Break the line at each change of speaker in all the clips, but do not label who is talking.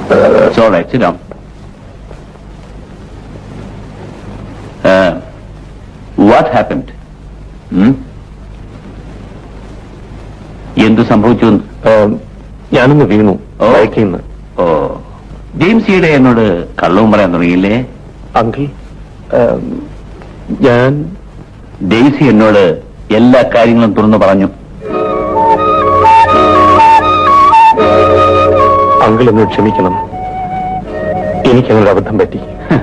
It's all right. Sit down. Uh, what happened? Hmm? എന്ത് സംഭവിച്ചു എന്ന്?
ഞാനൊന്ന് വീണു
ഓ.
ബൈക്കിൽ നിന്ന്
ഓ ജെയിംസിയുടെ എന്നോട് കള്ളവും പറയാൻ തുടങ്ങിയില്ലേ
അങ്കിൾ ഞാൻ
ഡെയ്സി എന്നോട് എല്ലാ കാര്യങ്ങളും തുറന്നു പറഞ്ഞു
അങ്കിൾ എന്നോട് ക്ഷമിക്കണം എനിക്കങ്ങനെ അബദ്ധം പറ്റി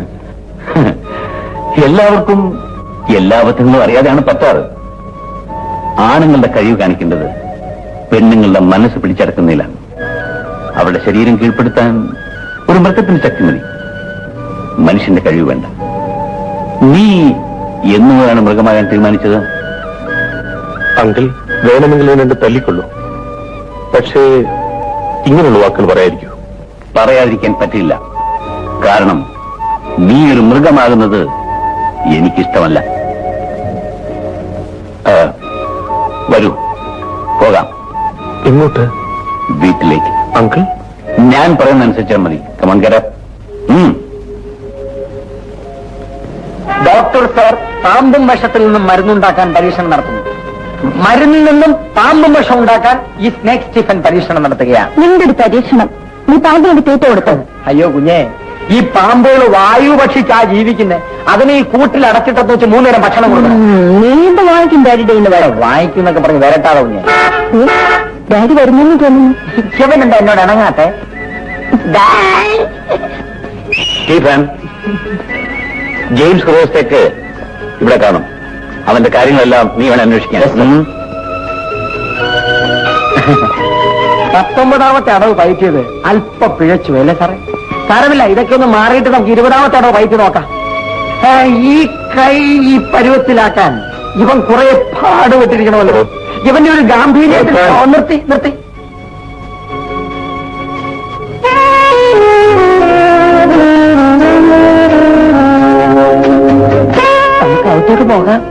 എല്ലാവർക്കും എല്ലാ അബദ്ധങ്ങളും അറിയാതെയാണ് പറ്റാറ് ആണുങ്ങളുടെ കഴിവ് കാണിക്കേണ്ടത് പെണ്ണുങ്ങളുടെ മനസ്സ് പിടിച്ചടക്കുന്നില്ലാണ് അവരുടെ ശരീരം കീഴ്പ്പെടുത്താൻ ഒരു മൃഗത്തിന് ശക്തി മതി മനുഷ്യന്റെ കഴിവ് വേണ്ട നീ എന്നു മുതലാണ് മൃഗമാകാൻ തീരുമാനിച്ചത്
അങ്കിൾ വേണമെങ്കിൽ ഞാൻ എന്റെ തല്ലിക്കൊള്ളൂ പക്ഷേ ഇങ്ങനെയുള്ള വാക്കുകൾ പറയാതിരിക്കൂ
പറയാതിരിക്കാൻ പറ്റില്ല കാരണം നീ ഒരു മൃഗമാകുന്നത് എനിക്കിഷ്ടമല്ല ആ, വരൂ പോകാം
ഇങ്ങോട്ട്
വീട്ടിലേക്ക്
അങ്കിൾ
ഞാൻ പറയുന്ന അനുസരിച്ചാൽ മതി കമൺ കര
ഡോക്ടർ സാർ പാമ്പും വിഷത്തിൽ നിന്നും മരുന്നുണ്ടാക്കാൻ പരീക്ഷണം നടത്തുന്നു മരുന്നിൽ നിന്നും പാമ്പും വിഷം ഉണ്ടാക്കാൻ ഈ സ്നേക് സ്റ്റീഫൻ പരീക്ഷണം നടത്തുകയാണ്
നിന്റെ ഒരു പരീക്ഷണം നീ പാമ്പിനോട് തീറ്റ കൊടുത്തത്
അയ്യോ കുഞ്ഞെ ഈ പാമ്പുകൾ വായു ഭക്ഷിച്ചാ ജീവിക്കുന്നത് അതിന് ഈ കൂട്ടിൽ അടച്ചിട്ടെന്ന് വെച്ച് മൂന്നേരം ഭക്ഷണം കൊടുക്കണം
നീണ്ട വാങ്ങിക്കും ഡാഡിയുടെ ഇന്ന് വരാം
വായിക്കുന്നൊക്കെ പറഞ്ഞ് വരട്ടാതെ കുഞ്ഞെ
ഡാഡി വരുന്നെന്ന് തോന്നുന്നു
ശിവനുണ്ട് എന്നോട് ഇണങ്ങാത്തെ
സ്റ്റീഫൻ ജെയിംസ് ക്രോസ്റ്റേക്ക് ഇവിടെ കാണും അവന്റെ കാര്യങ്ങളെല്ലാം നീ വേണം അന്വേഷിക്കാൻ ഉം.
പത്തൊമ്പതാമത്തെ അടവ് പയറ്റിയത് അല്പ പിഴച്ചു അല്ലേ സാറേ സാരമില്ല ഇതൊക്കെ ഒന്ന് മാറിയിട്ട് നമുക്ക് ഇരുപതാമത്തെ അടവ് പയറ്റി നോക്കാം ആ, ഈ കൈ ഈ പരുവത്തിലാക്കാൻ ഇവൻ കുറെ പാടുപെട്ടിരിക്കണമല്ലോ ഇവന്റെ ഒരു ഗാംഭീര്യത്തിൽ
ഓക്കേ.
ഓ, നിർത്തി നിർത്തി നമുക്ക് അകത്തോട്ട് പോകാം